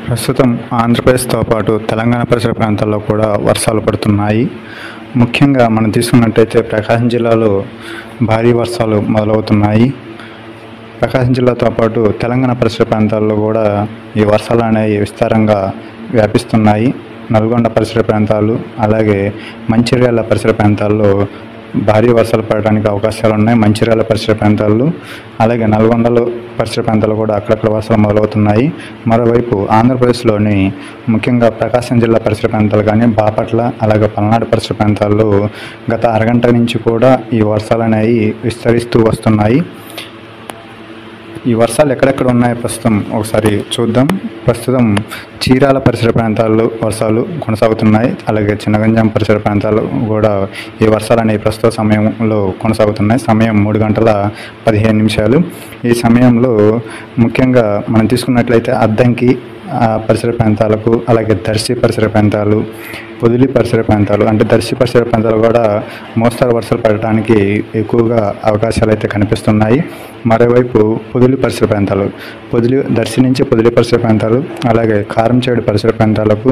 ప్రస్తుతం ఆంధ్రప్రదేశ్తో పాటు తెలంగాణ పరిసర ప్రాంతాల్లో కూడా వర్షాలు పడుతున్నాయి ముఖ్యంగా మనం తీసుకున్నట్టయితే ప్రకాశం జిల్లాలో భారీ వర్షాలు మొదలవుతున్నాయి ప్రకాశం జిల్లాతో పాటు తెలంగాణ పరిసర ప్రాంతాల్లో కూడా ఈ వర్షాలు అనేవి విస్తారంగా వ్యాపిస్తున్నాయి నల్గొండ పరిసర ప్రాంతాలు అలాగే మంచిర్యాల పరిసర ప్రాంతాల్లో భారీ వర్షాలు పడడానికి అవకాశాలు ఉన్నాయి మంచిర్యాల పరిసర ప్రాంతాల్లో అలాగే నల్గొండలో పరిసర ప్రాంతాలు కూడా అక్కడక్కడ వర్షాలు మొదలవుతున్నాయి మరోవైపు ఆంధ్రప్రదేశ్లోని ముఖ్యంగా ప్రకాశం జిల్లా పరిసర ప్రాంతాలు కానీ బాపట్ల అలాగే పల్నాడు పరిసర ప్రాంతాల్లో గత అరగంట నుంచి కూడా ఈ వర్షాలు అనేవి విస్తరిస్తూ వస్తున్నాయి ఈ వర్షాలు ఎక్కడెక్కడ ఉన్నాయో ప్రస్తుతం ఒకసారి చూద్దాం ప్రస్తుతం చీరాల పరిసర ప్రాంతాల్లో వర్షాలు కొనసాగుతున్నాయి అలాగే చిన్నగంజాం పరిసర ప్రాంతాలు కూడా ఈ వర్షాలు అనేవి ప్రస్తుత సమయంలో కొనసాగుతున్నాయి సమయం మూడు గంటల పదిహేను నిమిషాలు ఈ సమయంలో ముఖ్యంగా మనం తీసుకున్నట్లయితే అద్దంకి ఆ పరిసర ప్రాంతాలకు అలాగే దర్శి పరిసర ప్రాంతాలు పొదిలి పరిసర ప్రాంతాలు అంటే దర్శి పరిసర ప్రాంతాలు కూడా మోస్తరు వర్షాలు పడటానికి ఎక్కువగా అవకాశాలు అయితే కనిపిస్తున్నాయి మరోవైపు పొదిలి పరిసర ప్రాంతాలు పొదిలి దర్శి నుంచి పొదిలి పరిసర ప్రాంతాలు అలాగే కారంచేడు పరిసర ప్రాంతాలకు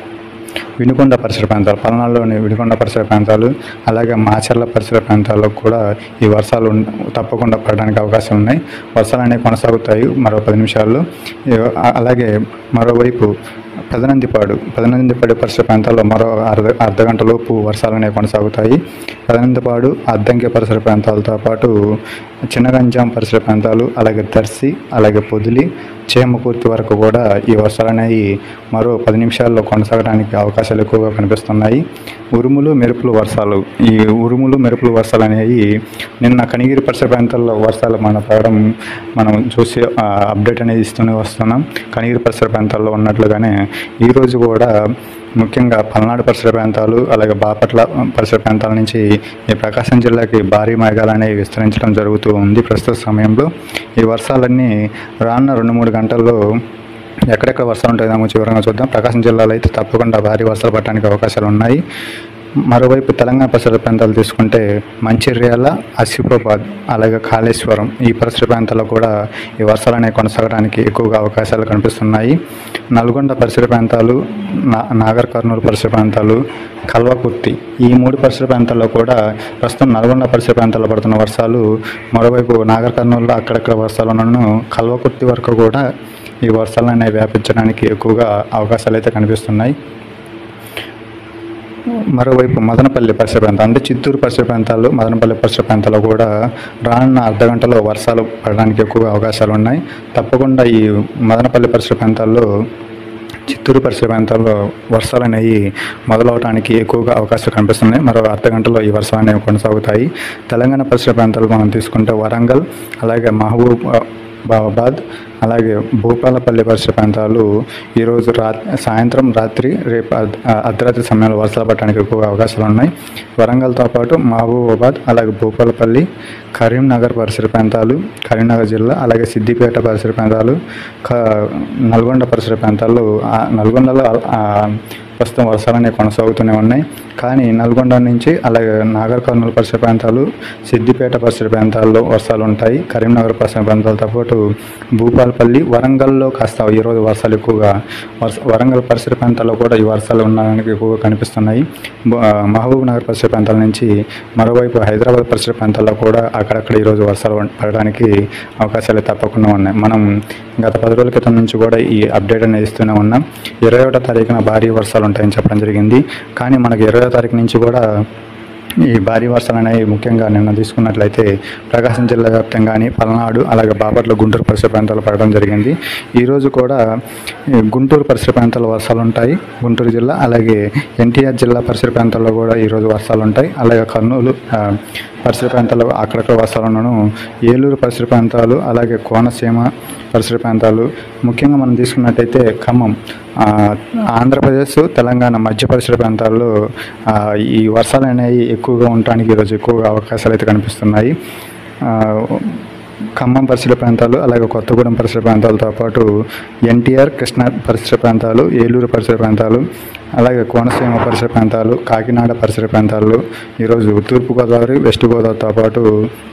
వినుకొండ పరిసర ప్రాంతాలు పల్నాడులోని వినుకొండ పరిసర ప్రాంతాలు అలాగే మాచర్ల పరిసర ప్రాంతాల్లో కూడా ఈ వర్షాలు ఉన్- తప్పకుండా పడడానికి అవకాశం ఉన్నాయి వర్షాలు అనేవి కొనసాగుతాయి మరో పది నిమిషాల్లో ఈ- ఆ- అలాగే మరోవైపు పెదనందిపాడు పెదనందిపాడు పరిసర ప్రాంతాల్లో మరో అర్ధ అర్ధ గంట లోపు వర్షాలు అనేవి కొనసాగుతాయి పెదనందిపాడు అద్దంకి పరిసర ప్రాంతాలతో పాటు చిన్నగంజాం పరిసర ప్రాంతాలు అలాగే దర్శి అలాగే పొదిలి చేమకుర్తి వరకు కూడా ఈ వర్షాలు అనేవి మరో పది నిమిషాల్లో కొనసాగడానికి అవకాశాలు ఎక్కువగా కనిపిస్తున్నాయి ఉరుములు మెరుపులు వర్షాలు ఈ ఉరుములు మెరుపులు వర్షాలు అనేవి నిన్న కనిగిరి పరిసర ప్రాంతాల్లో వర్షాలు మన పడడం మనం చూసి ఆ, అప్డేట్ అనేది ఇస్తూనే వస్తున్నాం కనిగిరి పరిసర ప్రాంతాల్లో ఉన్నట్లుగానే ఈరోజు కూడా ముఖ్యంగా పల్నాడు పరిసర ప్రాంతాలు అలాగే బాపట్ల పరిసర ప్రాంతాల నుంచి ఈ ప్రకాశం జిల్లాకి భారీ మేఘాలు అనేవి విస్తరించడం జరుగుతూ ఉంది ప్రస్తుత సమయంలో ఈ వర్షాలన్నీ రానున్న రెండు మూడు గంటల్లో ఎక్కడెక్కడ వర్షాలు ఉంటాయో చివరంగా చూద్దాం ప్రకాశం జిల్లాలో అయితే తప్పకుండా భారీ వర్షాలు పడడానికి అవకాశాలు ఉన్నాయి మరోవైపు తెలంగాణ పరిసర ప్రాంతాలు తీసుకుంటే మంచిర్యాల ఆసిఫాబాద్ అలాగే కాళేశ్వరం ఈ పరిసర ప్రాంతాల్లో కూడా ఈ వర్షాలు అనేవి కొనసాగడానికి ఎక్కువగా అవకాశాలు కనిపిస్తున్నాయి నల్గొండ పరిసర ప్రాంతాలు నా నాగర్ కర్నూలు పరిసర ప్రాంతాలు కల్వకుర్తి ఈ మూడు పరిసర ప్రాంతాల్లో కూడా ప్రస్తుతం నల్గొండ పరిసర ప్రాంతాల్లో పడుతున్న వర్షాలు మరోవైపు నాగర్ కర్నూలులో అక్కడక్కడ వర్షాలు ఉన్నను కల్వకుర్తి వరకు కూడా ఈ వర్షాలు అనేవి వ్యాపించడానికి ఎక్కువగా అవకాశాలు అయితే కనిపిస్తున్నాయి మరోవైపు మదనపల్లి పరిసర ప్రాంతం అంటే చిత్తూరు పరిసర ప్రాంతాల్లో మదనపల్లి పరిసర ప్రాంతాల్లో కూడా రానున్న అర్ధ గంటలో వర్షాలు పడడానికి ఎక్కువగా అవకాశాలు ఉన్నాయి తప్పకుండా ఈ మదనపల్లి పరిసర ప్రాంతాల్లో చిత్తూరు పరిసర ప్రాంతాల్లో వర్షాలు అనేవి మొదలవడానికి ఎక్కువగా అవకాశాలు కనిపిస్తున్నాయి మరో అర్ధ గంటలో ఈ వర్షాలు అనేవి కొనసాగుతాయి తెలంగాణ పరిసర ప్రాంతాలు మనం తీసుకుంటే వరంగల్ అలాగే మహబూబ్ బాబాద్ అలాగే భూపాలపల్లి పరిసర ప్రాంతాలు ఈరోజు రా సాయంత్రం రాత్రి రేపు అర్ధ- అర్ధరాత్రి సమయంలో వర్షాలు పడడానికి ఎక్కువ అవకాశాలు ఉన్నాయి వరంగల్తో పాటు మహబూబాబాద్ అలాగే భూపాలపల్లి కరీంనగర్ పరిసర ప్రాంతాలు కరీంనగర్ జిల్లా అలాగే సిద్దిపేట పరిసర ప్రాంతాలు క- నల్గొండ పరిసర ప్రాంతాల్లో ఆ నల్గొండలో ఆ, ప్రస్తుతం వర్షాలు అనేవి కొనసాగుతూనే ఉన్నాయి కానీ నల్గొండ నుంచి అలాగే నాగర్ కర్నూలు పరిసర ప్రాంతాలు సిద్దిపేట పరిసర ప్రాంతాల్లో వర్షాలు ఉంటాయి కరీంనగర్ పరిసర ప్రాంతాలతో పాటు భూపాలపల్లి వరంగల్లో కాస్త ఈరోజు వర్షాలు ఎక్కువగా వర్ష వరంగల్ పరిసర ప్రాంతాల్లో కూడా ఈ వర్షాలు ఉండడానికి ఎక్కువగా కనిపిస్తున్నాయి బ- మహబూబ్ నగర్ పరిసర ప్రాంతాల నుంచి మరోవైపు హైదరాబాద్ పరిసర ప్రాంతాల్లో కూడా అక్కడక్కడ ఈరోజు వర్షాలు పడడానికి అవకాశాలు తప్పకుండా ఉన్నాయి మనం గత పది రోజుల క్రితం నుంచి కూడా ఈ అప్డేట్ అనేది ఇస్తూనే ఉన్నాం ఇరవై ఒకటో తారీఖున భారీ వర్షాలు ఉంటాయని చెప్పడం జరిగింది కానీ మనకి ఇరవై తారీఖు నుంచి కూడా ఈ భారీ వర్షాలు అనేవి ముఖ్యంగా నిన్న తీసుకున్నట్లయితే ప్రకాశం జిల్లా వ్యాప్తంగాని పల్నాడు అలాగే బాపట్ల గుంటూరు పరిసర ప్రాంతాలు పడడం జరిగింది ఈరోజు కూడా ఈ గుంటూరు పరిసర ప్రాంతాల్లో వర్షాలు ఉంటాయి గుంటూరు జిల్లా అలాగే ఎన్టీఆర్ జిల్లా పరిసర ప్రాంతాల్లో కూడా ఈరోజు వర్షాలు ఉంటాయి అలాగే కర్నూలు ఆ, పరిసర ప్రాంతాల్లో అక్కడక్కడ వర్షాలు ఉన్నాను ఏలూరు పరిసర ప్రాంతాలు అలాగే కోనసీమ పరిసర ప్రాంతాలు ముఖ్యంగా మనం తీసుకున్నట్టయితే ఖమ్మం ఆ, ఆంధ్రప్రదేశ్ తెలంగాణ మధ్య పరిసర ప్రాంతాల్లో ఆ, ఈ వర్షాలు అనేవి ఎక్కువగా ఉండటానికి ఈరోజు ఎక్కువగా అవకాశాలు అయితే కనిపిస్తున్నాయి ఆ, ఖమ్మం పరిసర ప్రాంతాలు అలాగే కొత్తగూడెం పరిసర ప్రాంతాలతో పాటు ఎన్టీఆర్ కృష్ణా పరిసర ప్రాంతాలు ఏలూరు పరిసర ప్రాంతాలు అలాగే కోనసీమ పరిసర ప్రాంతాలు కాకినాడ పరిసర ప్రాంతాల్లో ఈరోజు తూర్పుగోదావరి వెస్ట్ గోదావరితో పాటు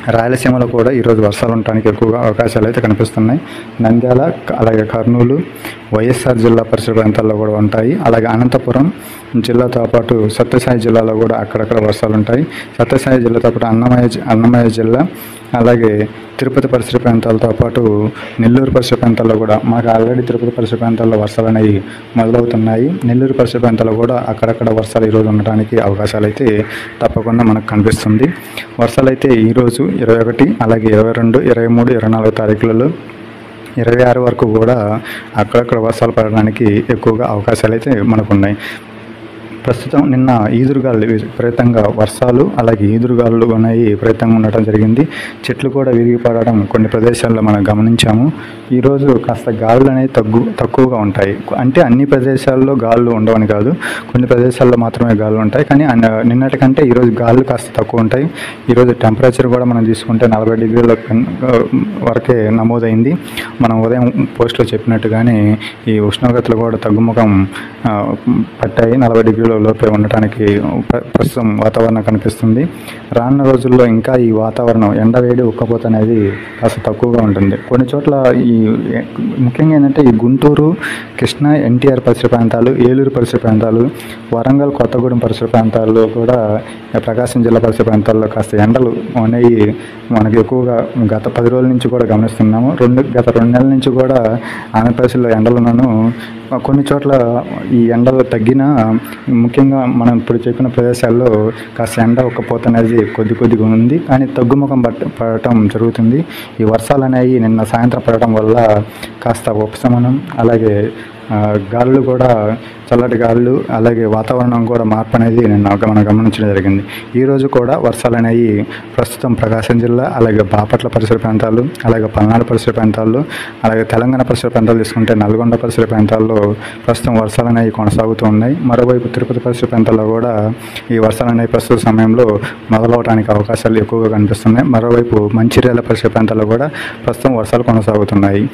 రాయలసీమలో కూడా ఈరోజు వర్షాలు ఉండడానికి ఎక్కువగా అవకాశాలు అయితే కనిపిస్తున్నాయి నంద్యాల క- అలాగే కర్నూలు వైఎస్ఆర్ జిల్లా పరిసర ప్రాంతాల్లో కూడా ఉంటాయి అలాగే అనంతపురం జిల్లాతో పాటు సత్యసాయి జిల్లాలో కూడా అక్కడక్కడ వర్షాలు ఉంటాయి సత్యసాయి జిల్లాతో పాటు అన్నమయ్య జి- అన్నమయ్య జిల్లా అలాగే తిరుపతి పరిసర ప్రాంతాలతో పాటు నెల్లూరు పరిసర ప్రాంతాల్లో కూడా మాకు ఆల్రెడీ తిరుపతి పరిసర ప్రాంతాల్లో వర్షాలు అనేవి మొదలవుతున్నాయి నెల్లూరు పరిసర ప్రాంతాల్లో కూడా అక్కడక్కడ వర్షాలు ఈరోజు ఉండడానికి అవకాశాలు అయితే తప్పకుండా మనకు కనిపిస్తుంది వర్షాలు అయితే ఈరోజు ఇరవై ఒకటి అలాగే ఇరవై రెండు ఇరవై మూడు ఇరవై నాలుగు తారీఖులలో ఇరవై ఆరు వరకు కూడా అక్కడక్కడ వర్షాలు పడడానికి ఎక్కువగా అవకాశాలు అయితే మనకున్నాయి ప్రస్తుతం నిన్న ఈదురుగాలు విపరీతంగా వర్షాలు అలాగే ఈదురుగాలు అనేవి విపరీతంగా ఉండటం జరిగింది చెట్లు కూడా విరిగి పడడం కొన్ని ప్రదేశాల్లో మనం గమనించాము ఈరోజు కాస్త గాలులు అనేవి తగ్గు తక్కువగా ఉంటాయి అంటే అన్ని ప్రదేశాల్లో గాలులు ఉండవని కాదు కొన్ని ప్రదేశాల్లో మాత్రమే గాలులు ఉంటాయి కానీ అన్న- నిన్నటికంటే ఈరోజు గాలులు కాస్త తక్కువ ఉంటాయి ఈరోజు టెంపరేచర్ కూడా మనం తీసుకుంటే నలభై డిగ్రీల కన్- వరకే నమోదైంది మనం ఉదయం పోస్ట్లో చెప్పినట్టుగానే ఈ ఉష్ణోగ్రతలు కూడా తగ్గుముఖం ఆ, పట్టాయి నలభై డిగ్రీల లోపే ఉండటానికి ప్ర- ప్రస్తుతం వాతావరణం కనిపిస్తుంది రానున్న రోజుల్లో ఇంకా ఈ వాతావరణం ఎండ వేడి ఉక్కపోత అనేది కాస్త తక్కువగా ఉంటుంది కొన్ని చోట్ల ఈ ముఖ్యంగా ఏంటంటే ఈ గుంటూరు కృష్ణా ఎన్టీఆర్ పరిసర ప్రాంతాలు ఏలూరు పరిసర ప్రాంతాలు వరంగల్ కొత్తగూడెం పరిసర ప్రాంతాల్లో కూడా ప్రకాశం జిల్లా పరిసర ప్రాంతాల్లో కాస్త ఎండలు అనేవి మనకి ఎక్కువగా గత పది రోజుల నుంచి కూడా గమనిస్తున్నాము రెండు గత రెండు నెలల నుంచి కూడా ఆంధ్రప్రదేశ్లో ఎండలున్నాను కొన్ని చోట్ల ఈ ఎండలు తగ్గినా ముఖ్యంగా మనం ఇప్పుడు చెప్పిన ప్రదేశాల్లో కాస్త ఎండ ఒక్కపోత అనేది కొద్ది కొద్దిగా ఉంది కానీ తగ్గుముఖం పట్ట పడటం జరుగుతుంది ఈ వర్షాలు అనేవి నిన్న సాయంత్రం పడటం వల్ల కాస్త ఉపశమనం అలాగే ఆ, గాలులు కూడా చల్లటి గాలులు అలాగే వాతావరణం కూడా మార్పు అనేది నిన్న గ- మనం గమనించడం జరిగింది ఈరోజు కూడా వర్షాలు అనేవి ప్రస్తుతం ప్రకాశం జిల్లా అలాగే బాపట్ల పరిసర ప్రాంతాలు అలాగే పల్నాడు పరిసర ప్రాంతాల్లో అలాగే తెలంగాణ పరిసర ప్రాంతాలు తీసుకుంటే నల్గొండ పరిసర ప్రాంతాల్లో ప్రస్తుతం వర్షాలు అనేవి కొనసాగుతూ ఉన్నాయి మరోవైపు తిరుపతి పరిసర ప్రాంతాల్లో కూడా ఈ వర్షాలు అనేవి ప్రస్తుత సమయంలో మొదలవడానికి అవకాశాలు ఎక్కువగా కనిపిస్తున్నాయి మరోవైపు మంచిర్యాల పరిసర ప్రాంతాల్లో కూడా ప్రస్తుతం వర్షాలు కొనసాగుతున్నాయి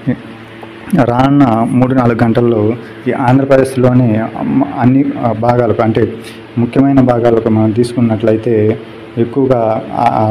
రానున్న మూడు నాలుగు గంటల్లో ఈ ఆంధ్రప్రదేశ్లోని అమ్- అన్ని ఆ, భాగాలకు అంటే ముఖ్యమైన భాగాలకు మనం తీసుకున్నట్లయితే ఎక్కువగా ఆ, ఆ,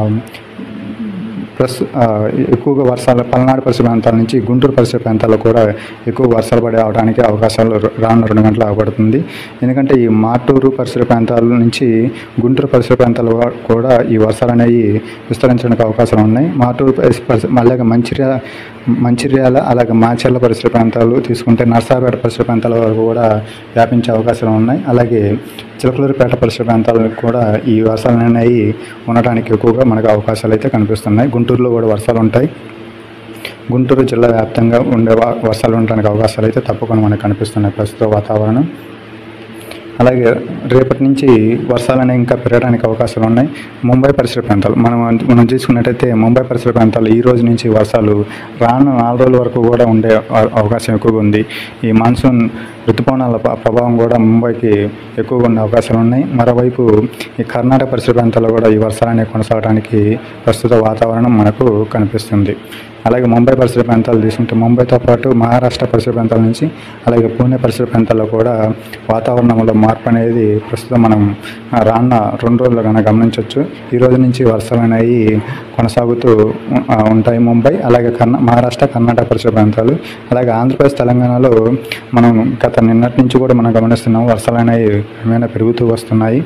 ప్లస్ ఆ, ఎక్కువగా వర్షాలు పల్నాడు పరిసర ప్రాంతాల నుంచి గుంటూరు పరిసర ప్రాంతాల్లో కూడా ఎక్కువ వర్షాలు పడే అవడానికి అవకాశాలు ర- రానున్న రెండు గంటలు అవబడుతుంది ఎందుకంటే ఈ మాటూరు పరిసర ప్రాంతాల నుంచి గుంటూరు పరిసర ప్రాంతాల వా- కూడా ఈ వర్షాలు అనేవి విస్తరించడానికి అవకాశాలు ఉన్నాయి మాటూరు పరిస- పరిస- అలాగే మంచిర్యాల మంచిర్యాల అలాగే మాచర్ల పరిసర ప్రాంతాలు తీసుకుంటే నర్సాపేట పరిసర ప్రాంతాల వరకు కూడా వ్యాపించే అవకాశాలు ఉన్నాయి అలాగే చిలకలూరుపేట పరిసర ప్రాంతాలకు కూడా ఈ వర్షాలు అనేవి ఉండటానికి ఎక్కువగా మనకు అవకాశాలు అయితే కనిపిస్తున్నాయి గుంటూరులో కూడా వర్షాలు ఉంటాయి గుంటూరు జిల్లా వ్యాప్తంగా ఉండే వా- వర్షాలు ఉండడానికి అవకాశాలు అయితే తప్పకుండా మనకు కనిపిస్తున్నాయి ప్రస్తుత వాతావరణం అలాగే రేపటి నుంచి వర్షాలు అనేవి ఇంకా పెరగడానికి అవకాశాలు ఉన్నాయి ముంబై పరిసర ప్రాంతాలు మనం మనం చూసుకున్నట్టయితే ముంబై పరిసర ప్రాంతాలు ఈ రోజు నుంచి వర్షాలు రాను నాలుగు రోజుల వరకు కూడా ఉండే అవ- అవకాశం ఎక్కువగా ఉంది ఈ మాన్సూన్ ఋతుపవనాల ప- ప్రభావం కూడా ముంబైకి ఎక్కువగా ఉండే అవకాశాలు ఉన్నాయి మరోవైపు ఈ కర్ణాటక పరిసర ప్రాంతాల్లో కూడా ఈ వర్షాలు అనేవి కొనసాగడానికి ప్రస్తుత వాతావరణం మనకు కనిపిస్తుంది అలాగే ముంబై పరిసర ప్రాంతాలు తీసుకుంటే ముంబైతో పాటు మహారాష్ట్ర పరిసర ప్రాంతాల నుంచి అలాగే పూణే పరిసర ప్రాంతాల్లో కూడా వాతావరణంలో మార్పు అనేది ప్రస్తుతం మనం ఆ, రానున్న రెండు రోజులు కనుక గమనించవచ్చు ఈ రోజు నుంచి వర్షాలు అనేవి కొనసాగుతూ ఆ, ఉంటాయి ముంబై అలాగే కర్ణా మహారాష్ట్ర కర్ణాటక పరిసర ప్రాంతాలు అలాగే ఆంధ్రప్రదేశ్ తెలంగాణలో మనం గత నిన్నటి నుంచి కూడా మనం గమనిస్తున్నాం వర్షాలు అనేవి ఏమైనా పెరుగుతూ వస్తున్నాయి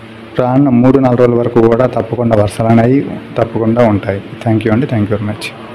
రానున్న మూడు నాలుగు రోజుల వరకు కూడా తప్పకుండా వర్షాలు అనేవి తప్పకుండా ఉంటాయి థ్యాంక్ యూ అండి థ్యాంక్ యూ వెరీ మచ్